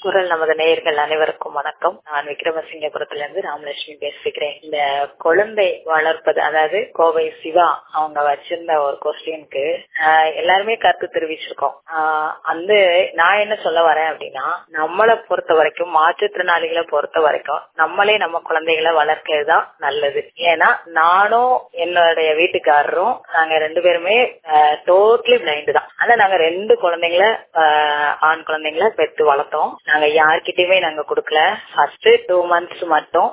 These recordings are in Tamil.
குரல் நமது நேயர்கள் அனைவருக்கும் வணக்கம் நான் விக்ரமசிங்கபுரத்துல இருந்து ராமலட்சுமி பேசிக்கிறேன் இந்த குழந்தை வளர்ப்பது அதாவது கோவை சிவா அவங்க வச்சிருந்த ஒரு கொஸ்டினுக்கு எல்லாருமே கருத்து தெரிவிச்சிருக்கோம் ஆஹ் அந்த நான் என்ன சொல்ல வரேன் அப்படின்னா நம்மளை பொறுத்த வரைக்கும் மாற்றுத்திறனாளிகளை பொறுத்த வரைக்கும் நம்மளே நம்ம குழந்தைகளை வளர்க்கிறது தான் நல்லது ஏன்னா நானும் என்னுடைய வீட்டுக்காரரும் நாங்க ரெண்டு பேருமே டோட்டலி பிளைண்டு தான் ஆனா நாங்க ரெண்டு குழந்தைங்கள ஆஹ் ஆண் குழந்தைங்கள பெத்து வளர்த்தோம் நாங்க யார்கிட்டயுமே நாங்க கொடுக்கல ஃபர்ஸ்ட் டூ மந்த்ஸ் மட்டும்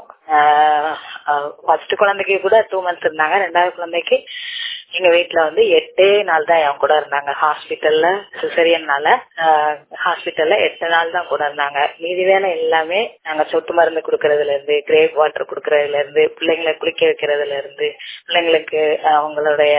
ஃபர்ஸ்ட் குழந்தைக்கு கூட டூ மந்த்ஸ் இருந்தாங்க ரெண்டாவது குழந்தைக்கு எங்க வீட்டுல வந்து எட்டே நாள் தான் என் கூட இருந்தாங்க ஹாஸ்பிட்டல்ல சிசரியன்னால ஹாஸ்பிட்டல்ல எட்டு நாள் தான் கூட இருந்தாங்க மீதி வேலை எல்லாமே நாங்க சொட்டு மருந்து குடுக்கறதுல இருந்து கிரேப் வாட்டர் குடுக்கறதுல இருந்து பிள்ளைங்களை குளிக்க வைக்கிறதுல இருந்து பிள்ளைங்களுக்கு அவங்களுடைய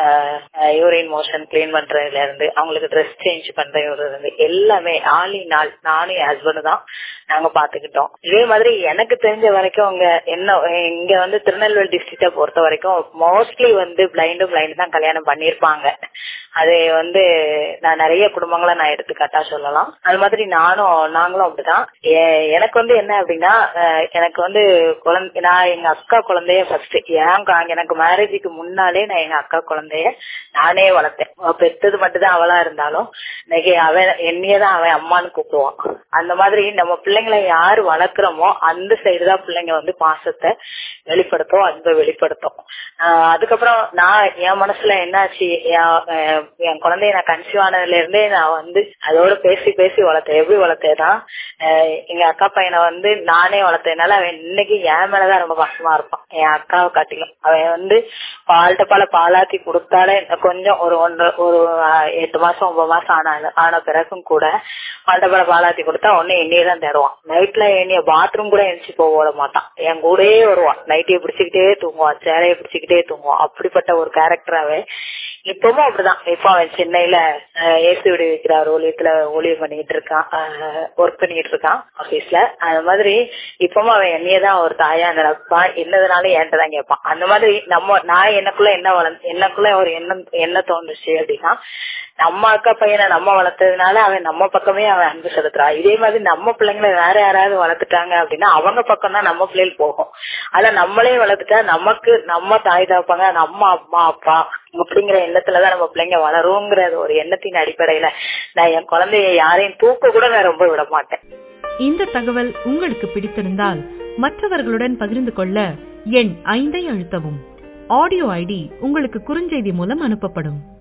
யூரின் மோஷன் கிளீன் பண்றதுல இருந்து அவங்களுக்கு ட்ரெஸ் சேஞ்ச் பண்றதுல இருந்து எல்லாமே ஆளி நாள் நானும் என் ஹஸ்பண்ட் தான் நாங்க பாத்துக்கிட்டோம் இதே மாதிரி எனக்கு தெரிஞ்ச வரைக்கும் உங்க என்ன இங்க வந்து திருநெல்வேலி டிஸ்ட்ரிக்ட பொறுத்த வரைக்கும் மோஸ்ட்லி வந்து பிளைண்டும் பிளைண்ட் தான் கல்யாணம் பண்ணிருப்பாங்க அது வந்து நான் நிறைய குடும்பங்களை நான் எடுத்துக்காட்டா சொல்லலாம் அது மாதிரி நானும் நாங்களும் அப்படிதான் எனக்கு வந்து என்ன அப்படின்னா எனக்கு வந்து குழந்தை நான் எங்க அக்கா குழந்தைய ஃபர்ஸ்ட் ஏன் எனக்கு மேரேஜுக்கு முன்னாலே நான் எங்க அக்கா குழந்தைய நானே வளர்த்தேன் பெத்தது மட்டும் தான் அவளா இருந்தாலும் இன்னைக்கு அவன் என்னையதான் அவன் அம்மான்னு கூப்பிடுவான் அந்த மாதிரி நம்ம பிள்ளைங்களை யாரு வளர்க்குறோமோ அந்த சைடு தான் பிள்ளைங்க வந்து பாசத்தை வெளிப்படுத்தும் அன்பை வெளிப்படுத்தும் அதுக்கப்புறம் நான் என் மனசுல என்னாச்சு என் குழந்தைய நான் கன்சீவ் ஆனதுல இருந்தே நான் வந்து அதோட பேசி பேசி வளர்த்தேன் எப்படி வளர்த்தேன்னா எங்க அக்கா பையனை வந்து நானே வளர்த்ததுனால அவன் இன்னைக்கு என் மேலதான் ரொம்ப பாசமா இருப்பான் என் அக்காவை காட்டிலும் அவன் வந்து பால்ட்ட பால பாலாத்தி கொடுத்தாலே கொஞ்சம் ஒரு ஒன்று ஒரு எட்டு மாசம் ஒன்பது மாசம் ஆன ஆன பிறகும் கூட பால்ட்ட பால பாலாத்தி கொடுத்தா ஒன்னு என்னையே தான் தேடுவான் நைட்ல என்னைய பாத்ரூம் கூட எழுச்சி போக விட மாட்டான் என் கூடயே வருவான் நைட்டியை பிடிச்சுக்கிட்டே தூங்குவான் சேலையை பிடிச்சுக்கிட்டே தூங்குவான் அப்படிப்பட்ட ஒரு கேரக்டராவே இப்பவும் அப்படிதான் இப்ப அவன் சென்னையில ஏசி விடி வைக்கிறார் ஊழியத்துல ஊழியம் பண்ணிட்டு இருக்கான் ஒர்க் பண்ணிட்டு இருக்கான் ஆபீஸ்ல அந்த மாதிரி இப்பவும் அவன் என்னையதான் ஒரு தாயா நினைப்பான் என்னதுனாலும் என்கிட்ட தான் கேட்பான் அந்த மாதிரி நம்ம நான் எனக்குள்ள என்ன வளர்ந்து எனக்குள்ள ஒரு எண்ணம் என்ன தோணுச்சு அப்படின்னா நம்ம அக்கா பையனை நம்ம வளர்த்ததுனால அவன் நம்ம பக்கமே அவன் அன்பு செலுத்துறான் இதே மாதிரி நம்ம பிள்ளைங்களை வேற யாராவது வளர்த்துட்டாங்க அப்படின்னா அவங்க பக்கம் தான் நம்ம பிள்ளைகள் போகும் அத நம்மளே வளர்த்துட்டா நமக்கு நம்ம தாய் தாப்பாங்க நம்ம அம்மா அப்பா அப்படிங்கிற எண்ணத்துலதான் நம்ம பிள்ளைங்க வளருங்கிற ஒரு எண்ணத்தின் அடிப்படையில நான் என் குழந்தைய யாரையும் தூக்க கூட நான் ரொம்ப விட மாட்டேன் இந்த தகவல் உங்களுக்கு பிடித்திருந்தால் மற்றவர்களுடன் பகிர்ந்து கொள்ள எண் ஐந்தை அழுத்தவும் ஆடியோ ஐடி உங்களுக்கு குறுஞ்செய்தி மூலம் அனுப்பப்படும்